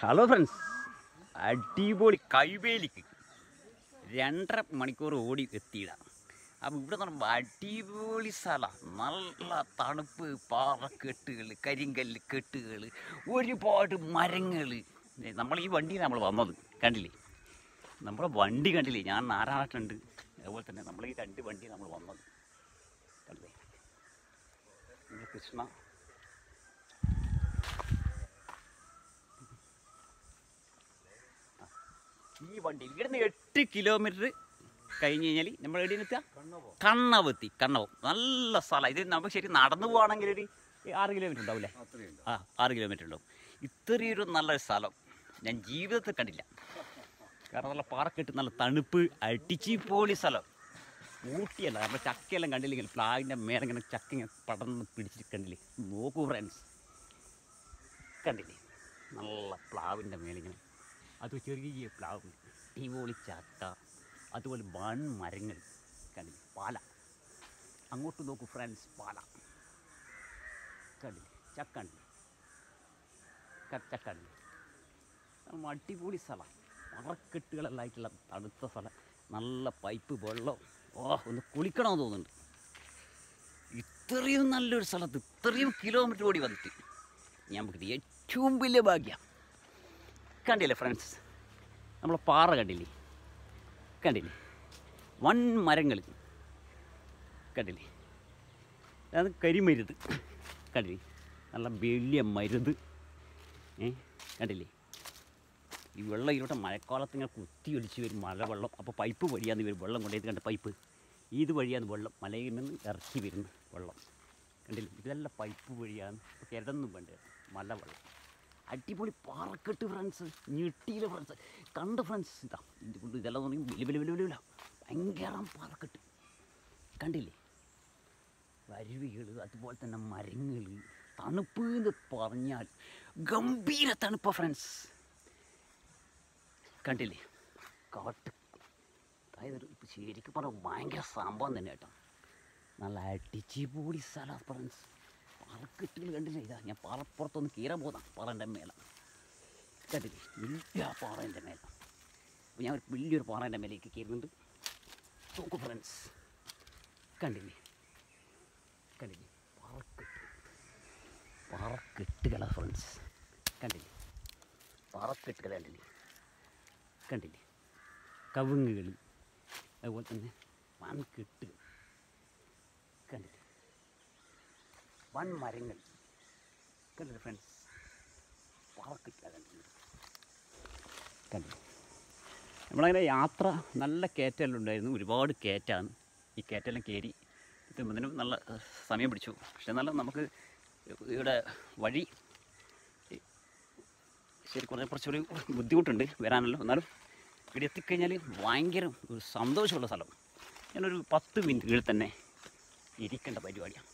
hello friends അടിപൊളി കൈവേലിക്ക് രണ്ടര മണിക്കൂർ ഓടി എത്തിയിടാം അപ്പോൾ ഇവിടെ എന്ന് പറയുമ്പോൾ അടിപൊളി സ്ഥലമാണ് നല്ല തണുപ്പ് പാറക്കെട്ടുകൾ കരിങ്കല്ല് കെട്ടുകൾ ഒരുപാട് മരങ്ങൾ നമ്മൾ ഈ വണ്ടിയിൽ നമ്മൾ വന്നത് കണ്ടില്ലേ നമ്മുടെ വണ്ടി കണ്ടില്ലേ ഞാൻ നാരായണട്ടുണ്ട് അതുപോലെ തന്നെ നമ്മൾ ഈ രണ്ട് വണ്ടി നമ്മൾ വന്നത് കണ്ടില്ലേ ഇത് കൃഷ്ണ ഈ വണ്ടി ഇവിടുന്ന് എട്ട് കിലോമീറ്റർ കഴിഞ്ഞ് കഴിഞ്ഞാൽ നമ്മൾ എവിടെ എത്തുക കണ്ണവത്തി കണ്ണവം നല്ല സ്ഥലം ഇത് നമുക്ക് ശരി നടന്നു പോവാണെങ്കിൽ ഒരു ആറ് കിലോമീറ്റർ ഉണ്ടാവില്ലേ ആ ആറ് കിലോമീറ്റർ ഉണ്ടാവും ഇത്രയൊരു നല്ലൊരു സ്ഥലം ഞാൻ ജീവിതത്തിൽ കണ്ടില്ല കാരണം നല്ല പാറക്കെട്ട് നല്ല തണുപ്പ് അടിച്ച് പോളി സ്ഥലം ഊട്ടിയല്ല നമ്മുടെ ചക്കയെല്ലാം കണ്ടില്ലെങ്കിൽ പ്ലാവിൻ്റെ മേലെ ഇങ്ങനെ ചക്ക ഇങ്ങനെ പടർന്ന് പിടിച്ചിട്ട് കണ്ടില്ലേ നോക്കൂ ഫ്രണ്ട്സ് കണ്ടില്ലേ നല്ല പ്ലാവിൻ്റെ മേലിങ്ങനെ അത് ചെറിയ പ്ലാവ് അടിപൊളി ചക്ക അതുപോലെ വൺ മരങ്ങൾ കണ്ടില്ലേ പാല അങ്ങോട്ട് നോക്കൂ ഫ്രണ്ട്സ് പാല കണ്ടില്ലേ ചക്ക കണ്ടില്ലേ ചക്ക കണ്ടില്ലേ നമ്മൾ അടിപൊളി സ്ഥലം മറക്കെട്ടുകളെല്ലാം ആയിട്ടുള്ള തണുത്ത സ്ഥലം നല്ല പൈപ്പ് വെള്ളം ഓ ഒന്ന് കുളിക്കണമെന്ന് തോന്നുന്നുണ്ട് ഇത്രയും നല്ലൊരു സ്ഥലത്ത് ഇത്രയും കിലോമീറ്റർ ഓടി വന്നിട്ട് നമുക്ക് ഏറ്റവും വലിയ ഭാഗ്യം കണ്ടില്ലേ ഫ്രണ്ട്സ് നമ്മളെ പാറ കണ്ടില്ലേ കണ്ടില്ലേ വൺ മരങ്ങൾ കണ്ടില്ലേ അത് കരിമരുത് കണ്ടില്ലേ നല്ല വലിയ മരുത് ഏ കണ്ടില്ലേ ഈ വെള്ളം ഇതിലോട്ട് മഴക്കാലത്ത് ഇങ്ങനെ കുത്തി ഒലിച്ച് വരും മഴവെള്ളം അപ്പോൾ പൈപ്പ് വഴിയാന്ന് വരും വെള്ളം കൊണ്ടുപോയി കണ്ട പൈപ്പ് ഇത് വഴിയാന്ന് വെള്ളം മലയിൽ നിന്ന് ഇറക്കി വരുന്ന വെള്ളം കണ്ടില്ലേ ഇതെല്ലാം പൈപ്പ് വഴിയാണ് ഇപ്പോൾ കിടന്നും വേണ്ട മലവെള്ളം അടിപൊളി പാറക്കെട്ട് ഫ്രണ്ട്സ് ഞെട്ടിയിലെ ഫ്രണ്ട്സ് കണ്ട ഫ്രണ്ട്സ് ഇതാ ഇത് കൊണ്ട് ഇതെല്ലാം തുടങ്ങി വലിയ വലിയ വലിയ വലിയ ഭയങ്കര പാറക്കെട്ട് കണ്ടില്ലേ അരുവികൾ അതുപോലെ തന്നെ മരങ്ങൾ തണുപ്പ് എന്ന് പറഞ്ഞാൽ ഗംഭീര തണുപ്പ ഫ്രണ്ട്സ് കണ്ടില്ലേ കാട്ട് അതായത് ഇപ്പം ശരിക്കും പറഞ്ഞാൽ ഭയങ്കര സംഭവം തന്നെ കേട്ടോ നല്ല അടിച്ച് പൊടി സ്ഥലം ഫ്രണ്ട്സ് പാറക്കെട്ടുകൾ കണ്ടില്ലേ ഇതാ ഞാൻ പാറപ്പുറത്തൊന്ന് കീറാൻ പോകാം പാറൻ്റെ മേലെ കണ്ടില്ലേ വലിയ പാറേൻ്റെ മേലെ അപ്പോൾ ഞാൻ ഒരു വലിയൊരു പാറേൻ്റെ മേലേക്ക് കയറുന്നുണ്ട് നോക്കൂ ഫ്രണ്ട്സ് കണ്ടില്ലേ കണ്ടില്ലേ പാറക്കെട്ട് പാറക്കെട്ടുകളാ ഫ്രണ്ട്സ് കണ്ടില്ലേ പാറക്കെട്ടുകൾ കണ്ടില്ലേ കണ്ടില്ലേ കവുങ്ങുകൾ അതുപോലെ തന്നെ വൻകെട്ട് കണ്ടില്ലേ വൻ മരങ്ങൾ കണ്ടില്ലേ ഫ്രണ്ട്സ് പാറക്കെട്ടുകൾ കണ്ടില്ലേ കണ്ടില്ലേ നമ്മളങ്ങനെ യാത്ര നല്ല കയറ്റമെല്ലാം ഉണ്ടായിരുന്നു ഒരുപാട് കയറ്റാണ് ഈ കയറ്റെല്ലാം കയറി എത്തുമ്പോഴത്തേനും നല്ല ഏഹ്, സമയം പിടിച്ചു പക്ഷെ എന്നാലും നമുക്ക് ഇവിടെ വഴി ശരി കുറേ കുറച്ചൊരു ബുദ്ധിമുട്ടുണ്ട് വരാനല്ലോ എന്നാലും ഇവിടെ എത്തിക്കഴിഞ്ഞാൽ ഭയങ്കര ഒരു സന്തോഷമുള്ള സ്ഥലം ഞാനൊരു പത്ത് മിനിറ്റ് ഇവിടെ തന്നെ ഇരിക്കേണ്ട പരിപാടിയാണ്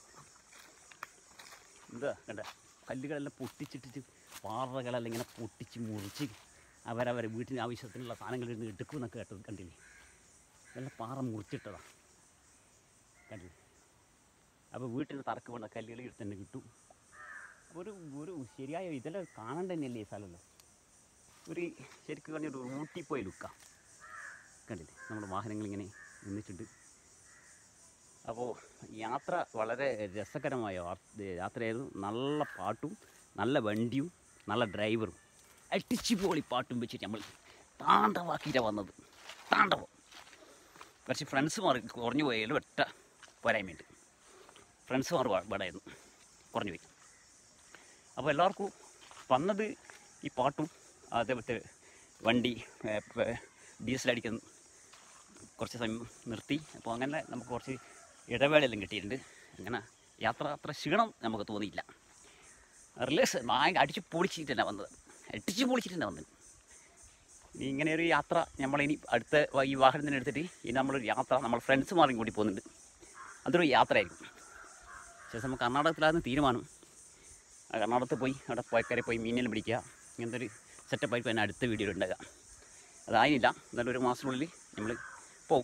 എന്താ കണ്ട കല്ലുകളെല്ലാം പൊട്ടിച്ചിട്ടിട്ട് പാറകളെല്ലാം ഇങ്ങനെ പൊട്ടിച്ച് മുറിച്ച് അവരവരെ വീട്ടിന് ആവശ്യത്തിനുള്ള സാധനങ്ങൾ ഇരുന്ന് എടുക്കുമെന്നൊക്കെ കേട്ടത് കണ്ടില്ലേ എല്ലാം പാറ മുറിച്ചിട്ടതാ കണ്ടില്ലേ അപ്പോൾ വീട്ടിൽ തറക്ക് വേണ്ട കല്ലുകൾ ഇവിടെ തന്നെ കിട്ടും അപ്പോൾ ഒരു ഒരു ശരിയായ ഇതെല്ലാം കാണേണ്ട തന്നെയല്ലേ ഈ സ്ഥലമല്ലോ ഒരു ശരിക്കും പറഞ്ഞ ഒരു ഊട്ടി പോയി ലുക്കാം കണ്ടില്ലേ നമ്മുടെ വാഹനങ്ങൾ ഇങ്ങനെ നിന്നിട്ടുണ്ട് അപ്പോൾ യാത്ര വളരെ രസകരമായ വാർ- യാത്രയായിരുന്നു നല്ല പാട്ടും നല്ല വണ്ടിയും നല്ല ഡ്രൈവറും അടിച്ചു പോളി പാട്ടും വെച്ചിട്ട് നമ്മൾ താണ്ടവാക്കിയിട്ടാണ് വന്നത് താണ്ടവം കുറച്ച് ഫ്രണ്ട്സുമാർ കുറഞ്ഞു പോയാലും ഒറ്റ പോരായ്മയുണ്ട് ഫ്രണ്ട്സുമാർ വേടായിരുന്നു കുറഞ്ഞു പോയി അപ്പോൾ എല്ലാവർക്കും വന്നത് ഈ പാട്ടും അതേപോലത്തെ വണ്ടി ഏ, പ- ഡീസൽ അടിക്കാൻ കുറച്ച് സമയം നിർത്തി അപ്പോൾ അങ്ങനെ നമുക്ക് കുറച്ച് ഇടവേളയെല്ലാം കിട്ടിയിട്ടുണ്ട് അങ്ങനെ യാത്ര അത്ര ക്ഷീണം നമുക്ക് തോന്നിയില്ല റിലേസ് ഭയങ്കര അടിച്ച് പൊളിച്ചിട്ട് തന്നെ വന്നത് അടിച്ച് പൊളിച്ചിട്ട് തന്നെ വന്നത് ഇനി ഇങ്ങനെ ഒരു യാത്ര നമ്മളിനി അടുത്ത വ- ഈ വാഹനത്തിന് എടുത്തിട്ട് ഇനി നമ്മളൊരു യാത്ര നമ്മൾ ഫ്രണ്ട്സുമാരും കൂടി പോകുന്നുണ്ട് അതൊരു യാത്രയായിരിക്കും ശേഷം നമുക്ക് കർണാടകത്തിലായിരുന്നു തീരുമാനം ആ കർണാടകത്തിൽ പോയി അവിടെ പോയക്കരെ പോയി മീനെല്ലാം പിടിക്കുക ഇങ്ങനത്തെ ഒരു സെറ്റപ്പ് ആയിരിക്കും തന്നെ അടുത്ത വീഡിയോ ഉണ്ടാകുക അതായില്ല എന്നാലും ഒരു മാസത്തിനുള്ളിൽ നമ്മൾ പോകും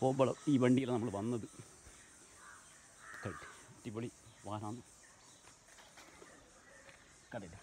അപ്പോൾ ഇവിടെ ഈ വണ്ടിയിൽ നമ്മൾ വന്നത് കണ്ടിട്ട് അടിപൊളി വാഹനമാണ് കണ്ടില്ല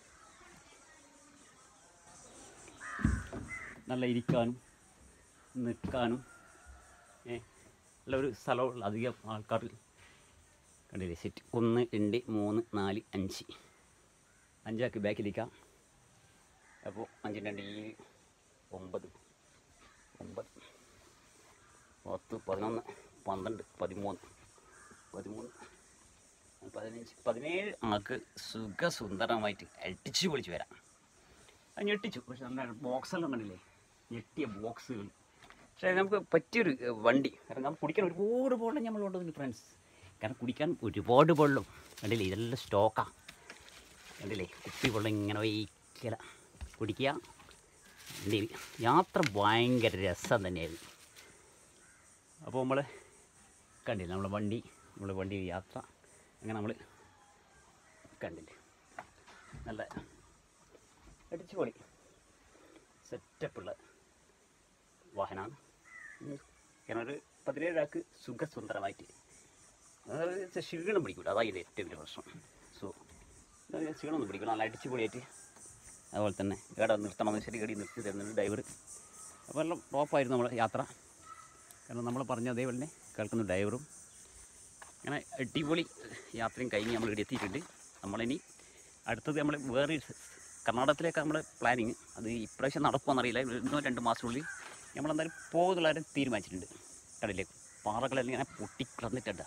നല്ല ഇരിക്കാനും നിൽക്കാനും ഏ നല്ല ഒരു സ്ഥലമുള്ള അധികം ആൾക്കാർ കണ്ടില്ലേ സെറ്റ് ഒന്ന് രണ്ട് മൂന്ന് നാല് അഞ്ച് അഞ്ചാക്ക് ബാക്കിലിരിക്കാം അപ്പോൾ അഞ്ചിൻ്റെ രണ്ട് ഈ ഒമ്പത് ഒമ്പത് പത്ത് പതിനൊന്ന് പന്ത്രണ്ട് പതിമൂന്ന് പതിമൂന്ന് പതിനഞ്ച് പതിനേഴ് ആൾക്ക് സുഖസുന്ദരമായിട്ട് അടിച്ചു പൊളിച്ച് വരാം അത് ഞെട്ടിച്ചു പക്ഷെ നമ്മുടെ ബോക്സെല്ലാം കണ്ടില്ലേ ഞെട്ടിയ ബോക്സുകൾ പക്ഷേ നമുക്ക് പറ്റിയൊരു ഏഹ്, വണ്ടി കാരണം നമുക്ക് കുടിക്കാൻ ഒരുപാട് വെള്ളം നമ്മൾ കൊണ്ടുവന്നു ഫ്രണ്ട്സ് കാരണം കുടിക്കാൻ ഒരുപാട് വെള്ളം കണ്ടില്ലേ ഇതെല്ലാം സ്റ്റോക്കാണ് കണ്ടില്ലേ കുപ്പി വെള്ളം ഇങ്ങനെ വയ്ക്കല കുടിക്കുക വണ്ടിയിൽ യാത്ര ഭയങ്കര രസം തന്നെയായിരുന്നു അപ്പോൾ നമ്മൾ കണ്ടില്ല നമ്മളെ വണ്ടി നമ്മളെ വണ്ടി യാത്ര അങ്ങനെ നമ്മൾ കണ്ടില്ലേ നല്ല അടിച്ചു പൊളി സെറ്റപ്പുള്ള വാഹനമാണ് കാരണം ഒരു പതിനേഴ് ആൾക്ക് സുഖസുന്ദരമായിട്ട് അതായത് ക്ഷീണം പിടിക്കില്ല അതായത് ഏറ്റവും വലിയ പ്രശ്നം സോ ക്ഷീണമൊന്നും പിടിക്കില്ല നല്ല അടിച്ചു പൊളിയായിട്ട് അതുപോലെ തന്നെ ഇവിടെ നിർത്തണമെന്ന് ശരി ഗടി നിർത്തി തരുന്നുണ്ട് ഡ്രൈവർ അപ്പോൾ എല്ലാം ടോപ്പായിരുന്നു നമ്മുടെ യാത്ര കാരണം നമ്മൾ പറഞ്ഞ അതേപോലെ തന്നെ കേൾക്കുന്ന ഡ്രൈവറും അങ്ങനെ അടിപൊളി യാത്രയും കഴിഞ്ഞ് നമ്മൾ ഇവിടെ എത്തിയിട്ടുണ്ട് നമ്മളിനി അടുത്തത് നമ്മൾ വേറെ ഒരു കർണാടകത്തിലേക്ക് നമ്മൾ പ്ലാനിങ് അത് ഇപ്രാവശ്യം നടക്കുമെന്നറിയില്ല ഇന്നോ രണ്ട് മാസത്തിനുള്ളിൽ നമ്മളെന്തായാലും പോകുന്നുള്ള കാര്യം തീരുമാനിച്ചിട്ടുണ്ട് കടലിലെ പാറകളെല്ലാം ഇങ്ങനെ പൊട്ടിക്കിടന്നിട്ടുണ്ട്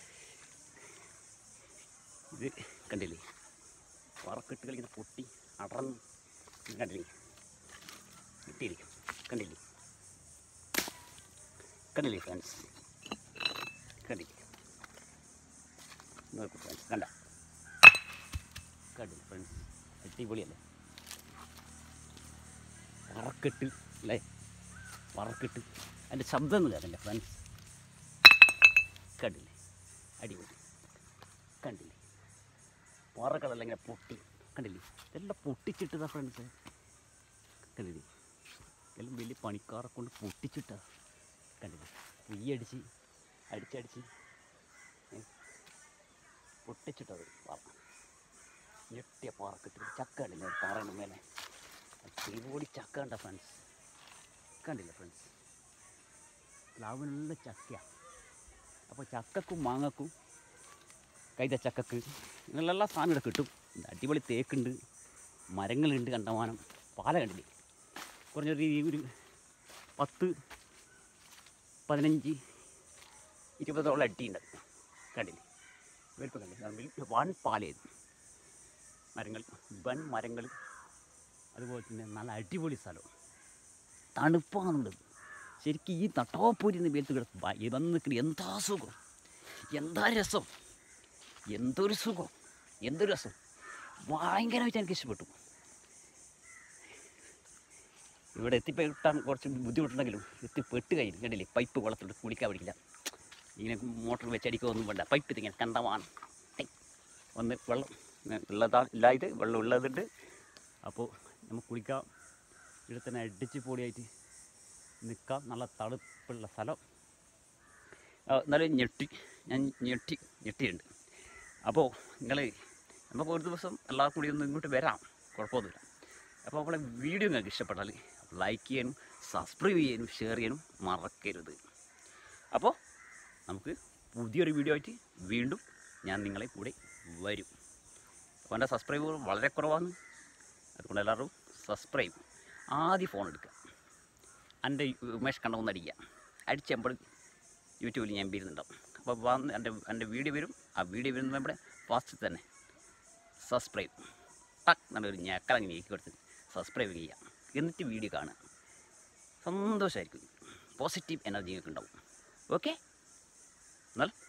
ഇത് കണ്ടില്ലേ പാറക്കെട്ടുകൾ ഇങ്ങനെ പൊട്ടി അടർന്ന് കണ്ടില്ലേ കിട്ടിയിരിക്കും കണ്ടില്ലേ കണ്ടില്ലേ ഫ്രണ്ട്സ് കണ്ടില്ലേ നോക്കൂ ഫ്രണ്ട്സ് കണ്ട കണ്ടില്ലേ ഫ്രണ്ട്സ് അടിപൊളിയല്ലേ പറക്കെട്ട് അല്ലേ പറക്കെട്ട് അതിൻ്റെ ശബ്ദം ഒന്നും കേൾക്കണ്ട ഫ്രണ്ട്സ് കണ്ടില്ലേ അടിപൊളി കണ്ടില്ലേ പാറക്കടല്ല ഇങ്ങനെ പൊട്ടി കണ്ടില്ലേ ഇതെല്ലാം പൊട്ടിച്ചിട്ടതാ ഫ്രണ്ട്സ് കണ്ടില്ലേ എല്ലാം വലിയ പണിക്കാരെ കൊണ്ട് പൊട്ടിച്ചിട്ടാ കണ്ടില്ലേ കുയ്യടിച്ച് അടിച്ചടിച്ച് ഏ, പൊട്ടിച്ചിട്ടത് പാറ ഞെട്ടിയ പാറക്കെട്ട് ചക്ക കണ്ടില്ലേ ഒരു പാറയുടെ മേലെ തിരുവോടി ചക്ക കണ്ട ഫ്രണ്ട്സ് കണ്ടില്ല ഫ്രണ്ട്സ് പ്ലാവിനുള്ള ചക്കയാണ് അപ്പോൾ ചക്കക്കും മാങ്ങക്കും കൈത ചക്കക്ക് ഇങ്ങനെയുള്ള സാധനം ഇവിടെ കിട്ടും ഇത് അടിപൊളി തേക്കുണ്ട് മരങ്ങളുണ്ട് കണ്ടമാനം പാല കണ്ടില്ലേ കുറഞ്ഞൊരു ഈ ഒരു പത്ത് പതിനഞ്ച് ഇരുപതോളം അടിയുണ്ട് കണ്ടില്ലേ വലിപ്പം കണ്ടില്ലേ വൺ പാലയത് മരങ്ങൾ വൻ മരങ്ങൾ അതുപോലെ തന്നെ നല്ല അടിപൊളി സ്ഥലം തണുപ്പാണുള്ളത് ശരിക്കും ഈ നട്ടോപ്പൂരിന്ന് വെയിലത്ത് കിടക്കും വന്ന് നിൽക്കണ എന്താ സുഖം എന്താ രസം എന്തൊരു സുഖം എന്തൊരു രസം ഭയങ്കരമായിട്ട് എനിക്ക് ഇഷ്ടപ്പെട്ടു ഇവിടെ എത്തിപ്പെട്ടാൻ കുറച്ച് ബുദ്ധിമുട്ടുണ്ടെങ്കിലും എത്തിപ്പെട്ട് കഴിഞ്ഞു കണ്ടില്ലേ പൈപ്പ് വെള്ളത്തിലോട്ട് കുളിക്കാൻ പറ്റില്ല ഇങ്ങനെ മോട്ടർ വെച്ചടിക്കുകയൊന്നും വേണ്ട പൈപ്പ് ഇതിങ്ങനെ കണ്ടമാണ് ഒന്ന് വെള്ളം ഉള്ളതാ ഇല്ലായത് വെള്ളം ഉള്ളതുണ്ട് അപ്പോൾ നമുക്ക് കുളിക്കാം ഇവിടെ തന്നെ അടിച്ച് പൊടിയായിട്ട് നിൽക്കാം നല്ല തണുപ്പുള്ള സ്ഥലം ആ, എന്നാലും ഞെട്ടി ഞാൻ ഞെട്ടി ഞെട്ടിയിട്ടുണ്ട് അപ്പോൾ നിങ്ങൾ നമുക്ക് ഒരു ദിവസം എല്ലാവർക്കും കൂടി ഒന്ന് ഇങ്ങോട്ട് വരാം കുഴപ്പമൊന്നുമില്ല അപ്പോൾ നമ്മളെ വീഡിയോ നിങ്ങൾക്ക് ഇഷ്ടപ്പെട്ടാൽ ലൈക്ക് ചെയ്യാനും സബ്സ്ക്രൈബ് ചെയ്യാനും ഷെയർ ചെയ്യാനും മറക്കരുത് അപ്പോൾ നമുക്ക് പുതിയൊരു വീഡിയോ ആയിട്ട് വീണ്ടും ഞാൻ നിങ്ങളെ കൂടെ വരും അപ്പോൾ എൻ്റെ സബ്സ്ക്രൈബർ വളരെ കുറവാണ് അതുകൊണ്ട് എല്ലാവരും സബ്സ്ക്രൈബ് ആദ്യം ഫോൺ എടുക്കുക എൻ്റെ ഉമേഷ് കണ്ട ഒന്ന് അടിക്കുക അടിച്ചപ്പോൾ യൂട്യൂബിൽ ഞാൻ വരുന്നുണ്ടാവും അപ്പോൾ വന്ന് എൻ്റെ എൻ്റെ വീഡിയോ വരും ആ വീഡിയോ വരുന്നത് നമ്മുടെ ഫാസ്റ്റ് തന്നെ സബ്സ്ക്രൈബ് ടക്ക് നല്ലൊരു ഞെക്കലങ്ങ് നീക്കി കൊടുത്ത് സബ്സ്ക്രൈബ് ചെയ്യുക എന്നിട്ട് വീഡിയോ കാണുക സന്തോഷമായിരിക്കും പോസിറ്റീവ് എനർജി നിങ്ങൾക്ക് ഉണ്ടാവും ഓക്കെ എന്നാൽ